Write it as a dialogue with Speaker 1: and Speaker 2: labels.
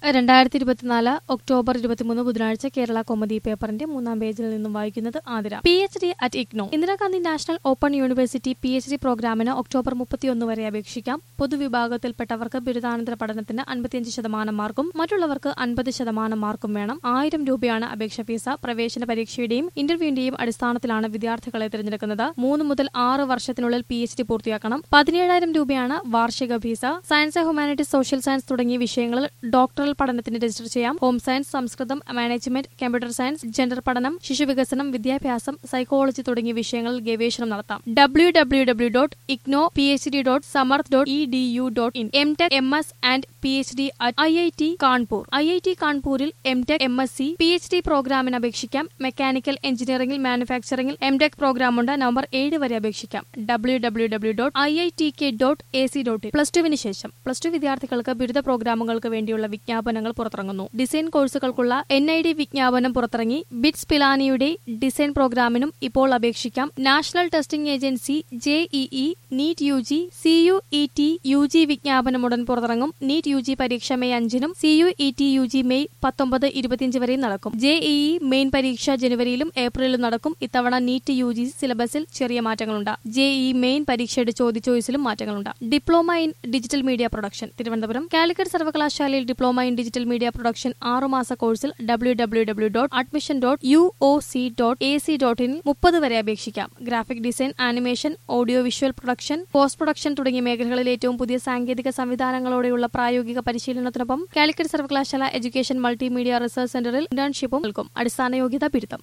Speaker 1: രണ്ടായിരത്തി ഇരുപത്തിനാല് ഒക്ടോബർ ഇരുപത്തിമൂന്ന് ബുധനാഴ്ച കേരള കോമഡി പേപ്പറിന്റെ മൂന്നാം പേജിൽ നിന്നും വായിക്കുന്നത് Athira P H D at IGNOU Indira Gandhi national open university P H D പ്രോഗ്രാമിന് ഒക്ടോബർ മുപ്പത്തിയൊന്ന് വരെ അപേക്ഷിക്കാം പൊതുവിഭാഗത്തിൽപ്പെട്ടവർക്ക് ബിരുദാനന്തര പഠനത്തിന് അൻപത്തിയഞ്ച് ശതമാനം മാർക്കും മറ്റുള്ളവർക്ക് അൻപത് ശതമാനം മാർക്കും വേണം ആയിരം രൂപയാണ് അപേക്ഷ ഫീസ് പ്രവേശന പരീക്ഷയുടെയും ഇന്റർവ്യൂവിന്റെയും അടിസ്ഥാനത്തിലാണ് വിദ്യാർത്ഥികളെ തിരഞ്ഞെടുക്കുന്നത് മൂന്ന് മുതൽ ആറ് വർഷത്തിനുള്ളിൽ പി എച്ച് ഡി പൂർത്തിയാക്കണം പതിനേഴായിരം രൂപയാണ് വാർഷിക fees science humanities social science തുടങ്ങിയ വിഷയങ്ങളിൽ ഡോക്ടറൽ പഠനത്തിന് രജിസ്റ്റർ ചെയ്യാം ഹോം സയൻസ് സംസ്കൃതം മാനേജ്മെന്റ് കമ്പ്യൂട്ടർ സയൻസ് ജെൻഡർ പഠനം ശിശുവികസനം വിദ്യാഭ്യാസം സൈക്കോളജി തുടങ്ങിയ വിഷയങ്ങളിൽ ഗവേഷണം നടത്താം W W W dot IGNOU P H D dot Samarth dot E D U dot in M tech M S and P H D I I T Kanpur I I T കാൺപൂരിൽ M tech M S C P H D പ്രോഗ്രാമിന് അപേക്ഷിക്കാം mechanical എഞ്ചിനീയറിംഗിൽ മാനുഫാക്ചറിംഗിൽ M tech പ്രോഗ്രാമുണ്ട് November ഏഴ് വരെ അപേക്ഷിക്കാം W W W dot I I T K dot A C dot in plus ടുവിന് ശേഷം പ്ലസ് ടു വിദ്യാർത്ഥികൾക്ക് ബിരുദ പ്രോഗ്രാമുകൾക്ക് വേണ്ടിയുള്ള വിജ്ഞാപനങ്ങൾ പുറത്തിറങ്ങുന്നു ഡിസൈൻ കോഴ്സുകൾക്കുള്ള എൻ ഐ ഡി വിജ്ഞാപനം പുറത്തിറങ്ങി ബിറ്റ്സ് പിലാനിയുടെ ഡിസൈൻ പ്രോഗ്രാമിനും ഇപ്പോൾ അപേക്ഷിക്കാം national testing agency JEE NEET U G C U E T U G വിജ്ഞാപനം ഉടൻ പുറത്തിറങ്ങും നീറ്റ് യു ജി പരീക്ഷ മെയ് അഞ്ചിനും C U E T U G May പത്തൊമ്പത് ഇരുപത്തിയഞ്ച് വരെയും നടക്കും ജെഇഇ മെയിൻ പരീക്ഷ ജനുവരിയിലും ഏപ്രിലിലും നടക്കും ഇത്തവണ നീറ്റ് യു ജി സിലബസിൽ ചെറിയ മാറ്റങ്ങളുണ്ട് ജെഇഇ മെയിൻ പരീക്ഷയുടെ ചോദ്യ ചോയ്സിലും മാറ്റങ്ങളുണ്ട് diploma in digital media production Thiruvananthapuram Calicut സർവകലാശാലയിൽ diploma in digital media production ആറുമാസ കോഴ്സിൽ W W W dot admission dot U O C dot A C dot in മുപ്പത് വരെ അപേക്ഷിക്കാം graphic design animation audio visual production post production തുടങ്ങിയ മേഖലകളിൽ ഏറ്റവും പുതിയ സാങ്കേതിക സംവിധാനങ്ങളോടെയുള്ള പ്രായോഗിക പരിശീലനത്തിനൊപ്പം കാലിക്കറ്റ് സർവകലാശാല എഡ്യൂക്കേഷൻ മൾട്ടിമീഡിയ റിസർച്ച് സെന്ററിൽ ഇന്റേൺഷിപ്പും നൽകും അടിസ്ഥാന യോഗ്യത ബിരുദം